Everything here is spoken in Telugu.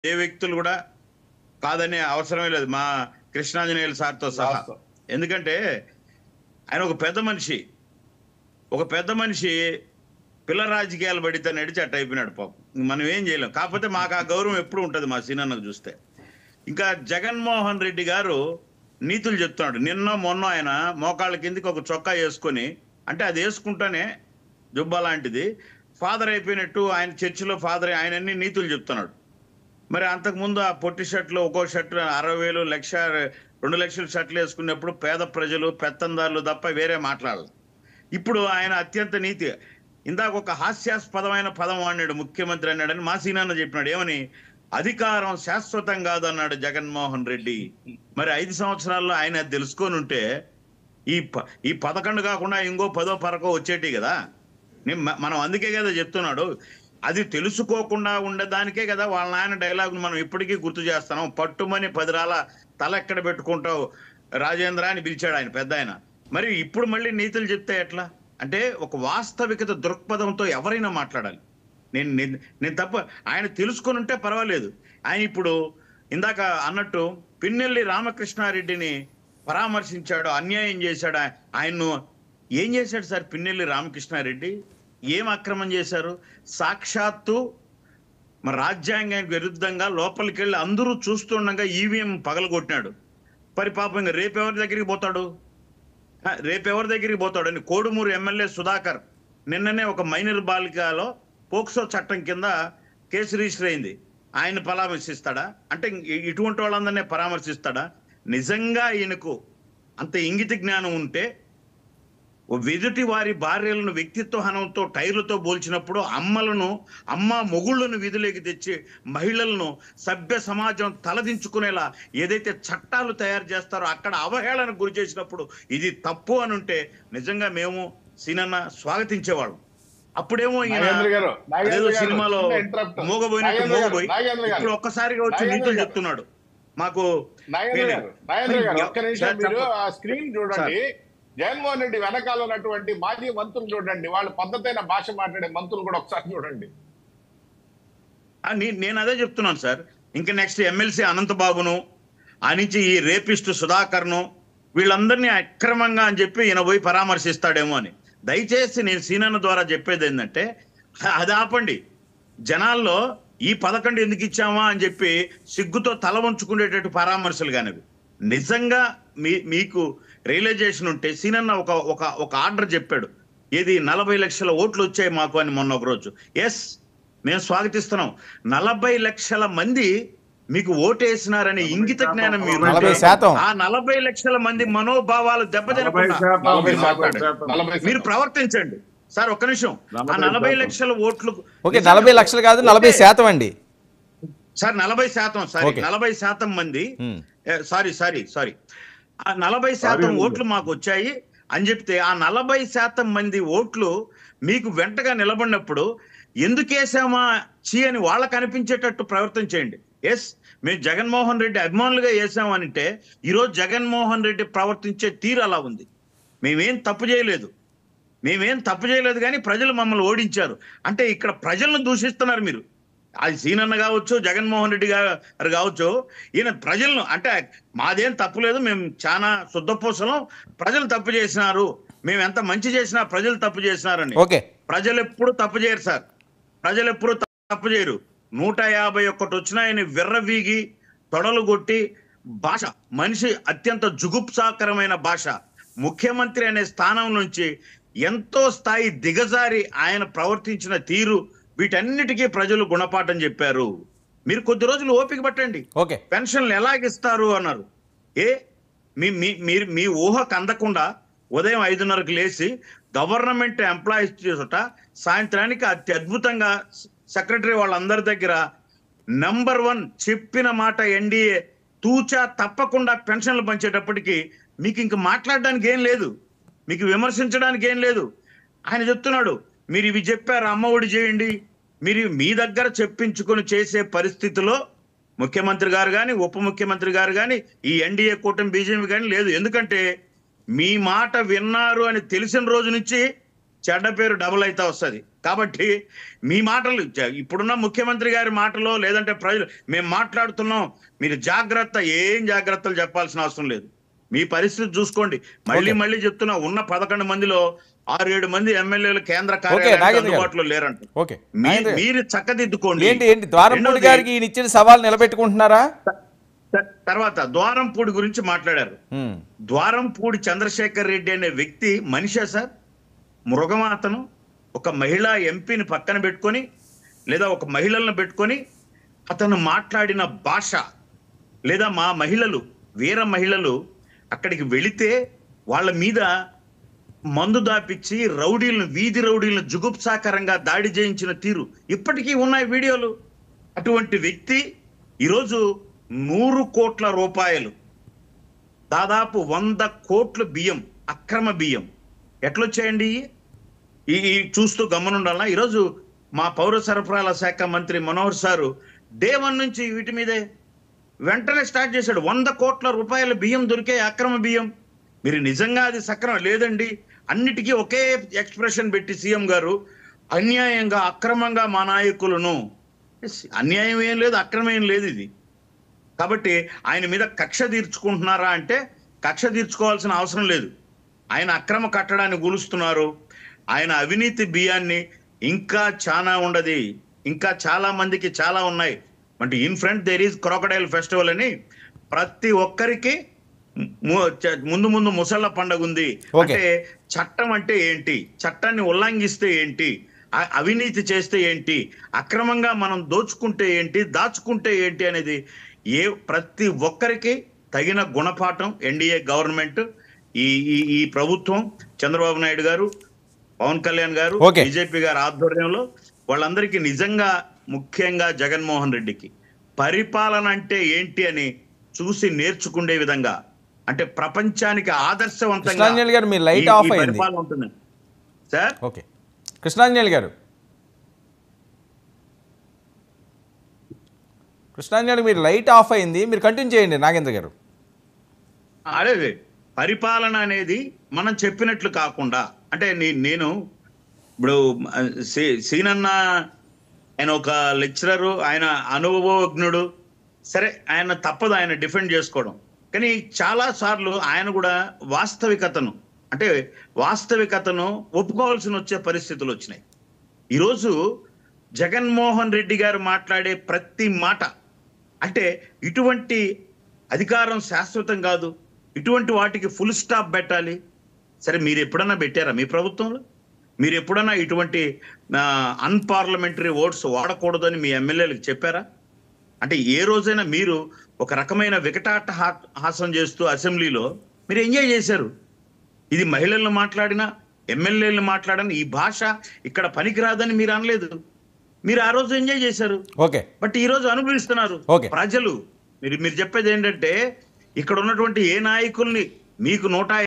ఏ వ్యక్తులు కూడా కాదనే అవసరమే లేదు మా కృష్ణాంజనేయులు సార్తో సహా వాస్తవం. ఎందుకంటే ఆయన ఒక పెద్ద మనిషి ఒక పెద్ద మనిషి పిల్ల రాజకీయాలు పడితే నడిచి అట్ట అయిపోయినాడు పాపం ఇంక మనం ఏం చేయలేం కాకపోతే మాకు ఆ గౌరవం ఎప్పుడు ఉంటుంది మా సీనన్నకు చూస్తే ఇంకా జగన్మోహన్ రెడ్డి గారు నీతులు చెప్తున్నాడు నిన్న మొన్న ఆయన మోకాళ్ళ కిందికి ఒక చొక్కా వేసుకొని అంటే అది వేసుకుంటానే జుబ్బా లాంటిది ఫాదర్ అయిపోయినట్టు ఆయన చర్చిలో ఫాదర్ ఆయన అన్ని నీతులు చెప్తున్నాడు మరి అంతకుముందు ఆ పొట్టి షర్ట్లు ఒక్కో షర్ట్ అరవై వేలు లక్ష రెండు లక్షల షర్ట్లు వేసుకున్నప్పుడు పేద ప్రజలు పెత్తందారులు తప్ప వేరే మాట్లాడాలి ఇప్పుడు ఆయన అత్యంత నీతి ఇందాక ఒక హాస్యాస్పదమైన పదం వాడినాడు ముఖ్యమంత్రి అన్నాడని మా సీనాన్న చెప్పినాడు ఏమని అధికారం శాశ్వతం కాదు అన్నాడు జగన్మోహన్ రెడ్డి మరి ఐదు సంవత్సరాల్లో ఆయన అది తెలుసుకొని ఉంటే ఈ ప- ఈ పదకొండు కాకుండా ఇంకో పదో పరకో వచ్చేటి కదా నేను మ- మనం అందుకే కదా చెప్తున్నాడు అది తెలుసుకోకుండా ఉండేదానికే కదా వాళ్ళ నాయన డైలాగ్ మనం ఇప్పటికీ గుర్తు చేస్తున్నాం పట్టుమని పదిరాల తల ఎక్కడ పెట్టుకుంటావు రాజేంద్ర అని పిలిచాడు ఆయన పెద్ద ఆయన మరి ఇప్పుడు మళ్ళీ నీతులు చెప్తే ఎట్లా అంటే ఒక వాస్తవికత దృక్పథంతో ఎవరైనా మాట్లాడాలి నేను నేను- నేను తప్ప ఆయన తెలుసుకొని ఉంటే పర్వాలేదు ఆయన ఇప్పుడు ఇందాక అన్నట్టు పిన్నెల్లి రామకృష్ణారెడ్డిని పరామర్శించాడు అన్యాయం చేశాడు ఆయ- ఆయన్ను ఏం చేశాడు సార్ పిన్నెల్లి రామకృష్ణారెడ్డి ఏం అక్రమం చేశారు సాక్షాత్తు మరి రాజ్యాంగానికి విరుద్ధంగా లోపలికి వెళ్ళి అందరూ చూస్తుండగా ఈవీఎం పగలగొట్టినాడు మరి పాపం ఇంకా రేపు ఎవరి దగ్గరికి పోతాడు ఆ, రేపు ఎవరి దగ్గరికి పోతాడు అని కోడుమూరు ఎమ్మెల్యే సుధాకర్ నిన్ననే ఒక మైనర్ బాలికలో పోక్సో చట్టం కింద కేసు రిజిస్టర్ అయింది ఆయన పరామర్శిస్తాడా అంటే ఇ- ఇటువంటి వాళ్ళందరినీ పరామర్శిస్తాడా నిజంగా ఈయనకు అంత ఇంగిత జ్ఞానం ఉంటే ఓ వెదుటి వారి భార్యలను వ్యక్తిత్వ హనంతో టైర్లతో పోల్చినప్పుడు అమ్మలను అమ్మ మొగుళ్ళను విధులోకి తెచ్చి మహిళలను సభ్య సమాజం తలదించుకునేలా ఏదైతే చట్టాలు తయారు చేస్తారో అక్కడ అవహేళనకు గురి చేసినప్పుడు ఇది తప్పు అని ఉంటే నిజంగా మేము సీనన్న స్వాగతించేవాళ్ళం అప్పుడేమో ఈయన నాగేంద్ర గారు, నాగేంద్ర అదేదో గారు, సినిమాలో చిన్న interrupt. మోగబోయినట్టు నాగేంద్ర గారు, మోగబోయి నాగేంద్ర గారు, ఇప్పుడు ఒక్కసారిగా వచ్చి నాగేంద్ర నీతులు గారు. చెప్తున్నాడు మాకు నాగేంద్ర గారు నాగేంద్ర గారు ఒక్క నిమిషం సార్, మీరు చెప్ప- ఆ స్క్రీన్ చూడండి జగన్మోహన్ రెడ్డి వెనకాల ఉన్నటువంటి మాజీ మంత్రులు చూడండి వాళ్ళ పద్ధతైన భాష మాట్లాడే మంత్రులు కూడా ఒకసారి చూడండి ఆ, నే- నేను అదే చెప్తున్నాను సార్ ఇంకా నెక్స్ట్ ఎమ్మెల్సీ అనంతబాబును ఆ నుంచి ఈ రేపిస్ట్ సుధాకర్ను వీళ్ళందరినీ అక్రమంగా అని చెప్పి ఈయన పోయి పరామర్శిస్తాడేమో అని దయచేసి నేను సీనన్న ద్వారా చెప్పేది ఏంటంటే హ- అది ఆపండి జనాల్లో ఈ పథకండి ఎందుకు ఇచ్చామా అని చెప్పి సిగ్గుతో తల వంచుకునేటట్టు పరామర్శలు కానివి నిజంగా మీ మీకు రియలైజేషన్ ఉంటే సీనన్న ఒక ఒక ఒక ఆర్డర్ చెప్పాడు ఏది నలభై లక్షల ఓట్లు వచ్చాయి మాకు అని మొన్న ఒక రోజు ఎస్ మేము స్వాగతిస్తున్నాం నలభై లక్షల మంది మీకు ఓటేసినారనే ఇంగిత జ్ఞానం మీరు నలభై ఉంటే, శాతం. ఆ నలభై లక్షల మంది మనోభావాలు దెబ్బతినకుండా నలభై మీరు మాట్లాడండి. శాతం నలభై మీరు శాతం. ప్రవర్తించండి సార్ ఒక్క నిమిషం ఆ నలభై నలభై శాతం. లక్షల ఓట్లు ఓకే నలభై లక్షలు కాదు నలభై శాతం అండి సార్ నలభై శాతం సారీ ఓకే. నలభై శాతం మంది ఉమ్. సారీ సారీ సారీ ఆ నలభై శాతం Sorry, ఓట్లు మాకు వచ్చాయి అని చెప్తే ఆ నలభై శాతం మంది ఓట్లు మీకు వెంటగా నిలబడినప్పుడు ఎందుకు వేసామా చీ అని వాళ్ళకి అనిపించేటట్టు ప్రవర్తన చేయండి ఎస్ మేము జగన్మోహన్ రెడ్డి అభిమానులుగా వేసామనంటే ఈరోజు జగన్మోహన్ రెడ్డి ప్రవర్తించే తీరు అలా ఉంది మేమేం తప్పు చేయలేదు మేమేం తప్పు చేయలేదు కానీ ప్రజలు మమ్మల్ని ఓడించారు అంటే ఇక్కడ ప్రజలను దూషిస్తున్నారు మీరు అది సీనన్న కావచ్చు జగన్మోహన్ రెడ్డి గారు కావచ్చు ఈయన ప్రజలను అంటే మాదేం తప్పు లేదు మేము చాలా శుద్ధపూసలం ప్రజలు తప్పు చేసినారు మేము ఎంత మంచి చేసినా ప్రజలు తప్పు చేసినారని ఓకే ప్రజలు ఎప్పుడు తప్పు చేయరు సార్ ప్రజలు ఎప్పుడు తప్పు చేయరు నూట యాభై ఒక్కటి వచ్చినాయని విర్రవీగి తొడలు కొట్టి భాష మనిషి అత్యంత జుగుప్సాకరమైన భాష ముఖ్యమంత్రి అనే స్థానం నుంచి ఎంతో స్థాయి దిగజారి ఆయన ప్రవర్తించిన తీరు వీటన్నిటికీ ప్రజలు గుణపాఠం చెప్పారు మీరు కొద్ది రోజులు ఓపిక పట్టండి ఓకే పెన్షన్లు ఎలాగిస్తారు అన్నారు ఏ మీ మీ మీరు మీ ఊహకు అందకుండా ఉదయం ఐదున్నరకు లేచి గవర్నమెంట్ ఎంప్లాయీస్ చోట సాయంత్రానికి అతి అద్భుతంగా సెక్రటరీ వాళ్ళందరి దగ్గర నంబర్ వన్ చెప్పిన మాట ఎన్డీఏ తూచా తప్పకుండా పెన్షన్లు పంచేటప్పటికి మీకు ఇంక మాట్లాడడానికి ఏం లేదు మీకు విమర్శించడానికి ఏం లేదు ఆయన చెప్తున్నాడు మీరు ఇవి చెప్పారు అమ్మ ఒడి చేయండి మీరు మీ దగ్గర చెప్పించుకొని చేసే పరిస్థితిలో ముఖ్యమంత్రి గారు కానీ ఉప ముఖ్యమంత్రి గారు కానీ ఈ ఎన్డీఏ కూటమి బీజేపీ కానీ లేదు ఎందుకంటే మీ మాట విన్నారు అని తెలిసిన రోజు నుంచి చెడ్డ పేరు డబుల్ అయితే వస్తుంది కాబట్టి మీ మాటలు జ- ఇప్పుడున్న ముఖ్యమంత్రి గారి మాటలో లేదంటే ప్రజలు మేము మాట్లాడుతున్నాం మీరు జాగ్రత్త ఏం జాగ్రత్తలు చెప్పాల్సిన అవసరం లేదు మీ పరిస్థితి చూసుకోండి మళ్ళీ Okay. మళ్ళీ చెప్తున్నా ఉన్న పదకొండు మందిలో ఆరు ఏడు మంది ఎమ్మెల్యేలు కేంద్ర నాగేంద్ర కార్యాలయానికి గారు. అందుబాటులో లేరంట ఓకే మీ- నాగేంద్ర గారు. మీరు చక్కదిద్దుకోండి ఏంటి ఏంటి ద్వారంపూడి రెండోది, గారికి ఈయన ఇచ్చిన సవాల్ నిలబెట్టుకుంటున్నారా త- తర్వాత ద్వారంపూడి గురించి మాట్లాడారు ఉమ్, ద్వారంపూడి చంద్రశేఖర్ రెడ్డి అనే వ్యక్తి మనిషా సార్ మృగమా అతను ఒక మహిళా ఎంపీని పక్కన పెట్టుకొని లేదా ఒక మహిళలను పెట్టుకొని అతను మాట్లాడిన భాష లేదా మా మహిళలు వీర మహిళలు అక్కడికి వెళితే వాళ్ళ మీద మందు దాపిచ్చి రౌడీలను వీధి రౌడీలను జుగుప్సాకరంగా దాడి చేయించిన తీరు ఇప్పటికీ ఉన్నాయి వీడియోలు అటువంటి వ్యక్తి ఈరోజు నూరు కోట్ల రూపాయలు దాదాపు వంద కోట్ల బియ్యం అక్రమ బియ్యం ఎట్లొచ్చాయండి ఇవి? ఈ ఈ చూస్తూ గమనుండాలా ఈరోజు మా పౌర సరఫరాల శాఖ మంత్రి మనోహర్ సారు డే వన్ నుంచి వీటి మీదే వెంటనే స్టార్ట్ చేశాడు వంద కోట్ల రూపాయల బియ్యం దొరికే అక్రమ బియ్యం మీరు నిజంగా అది సక్రమం లేదండి అన్నిటికీ ఒకే ఎక్స్ప్రెషన్ పెట్టి సీఎం గారు అన్యాయంగా అక్రమంగా మా నాయకులను అన్యాయం ఏం లేదు అక్రమం ఏం లేదు ఇది కాబట్టి ఆయన మీద కక్ష తీర్చుకుంటున్నారా అంటే కక్ష తీర్చుకోవాల్సిన అవసరం లేదు ఆయన అక్రమ కట్టడాన్ని కూలుస్తున్నారు ఆయన అవినీతి బియ్యాన్ని ఇంకా చాలా ఉండదు ఇంకా చాలా మందికి చాలా ఉన్నాయి అంటే in front there is crocodile festival అని ప్రతి ఒక్కరికి ము- చ- ముందు ముందు ముసళ్ళ పండగ ఉంది Okay. అంటే చట్టం అంటే ఏంటి చట్టాన్ని ఉల్లంఘిస్తే ఏంటి అ- అవినీతి చేస్తే ఏంటి అక్రమంగా మనం దోచుకుంటే ఏంటి దాచుకుంటే ఏంటి అనేది ఏ ప్రతి ఒక్కరికి తగిన గుణపాఠం ఎన్డీఏ గవర్నమెంట్ ఈ ఈ ఈ ప్రభుత్వం చంద్రబాబు నాయుడు గారు పవన్ కళ్యాణ్ గారు Okay. బీజేపీ గారి ఆధ్వర్యంలో వాళ్ళందరికీ నిజంగా ముఖ్యంగా జగన్మోహన్ రెడ్డికి పరిపాలన అంటే ఏంటి అని చూసి నేర్చుకునే విధంగా అంటే ప్రపంచానికి ఆదర్శవంతంగా కృష్ణాంజలి గారు, మీ లైట్ ఈ- ఈ ఆఫ్ అయింది. పరిపాలన ఉంటుంది సార్ ఓకే కృష్ణాంజలి గారు కృష్ణాంజలి మీరు లైట్ ఆఫ్ అయింది మీరు కంటిన్యూ చేయండి నాగేంద్ర గారు అదే అదే. పరిపాలన అనేది మనం చెప్పినట్లు కాకుండా అంటే నే- నేను ఇప్పుడు ఆ, సీ- సీనన్న ఆయన ఒక లెక్చరరు ఆయన అనుభవజ్ఞుడు సరే ఆయన తప్పదు ఆయన డిఫెండ్ చేసుకోవడం కానీ చాలా సార్లు ఆయన కూడా వాస్తవికతను అంటే వాస్తవికతను ఒప్పుకోవాల్సి వచ్చే పరిస్థితులు వచ్చినాయి ఈరోజు జగన్మోహన్ రెడ్డి గారు మాట్లాడే ప్రతి మాట అంటే ఇటువంటి అధికారం శాశ్వతం కాదు ఇటువంటి వాటికి ఫుల్ స్టాప్ పెట్టాలి సరే మీరు ఎప్పుడన్నా పెట్టారా మీ ప్రభుత్వంలో మీరు ఎప్పుడన్నా ఇటువంటి అన్పార్లమెంటరీ ఓట్స్ వాడకూడదని మీ ఎమ్మెల్యేలకు చెప్పారా అంటే ఏ రోజైనా మీరు ఒక రకమైన వికటాట హా- హాసం చేస్తూ అసెంబ్లీలో మీరు ఎంజాయ్ చేశారు ఇది మహిళలను మాట్లాడినా ఎమ్మెల్యేలను మాట్లాడిన ఈ భాష ఇక్కడ పనికిరాదని మీరు అనలేదు మీరు ఆ రోజు ఎంజాయ్ చేశారు ఓకే బట్ ఈ రోజు అనుభవిస్తున్నారు Okay. ప్రజలు మీరు మీరు చెప్పేది ఏంటంటే ఇక్కడ ఉన్నటువంటి ఏ నాయకుల్ని మీకు నూట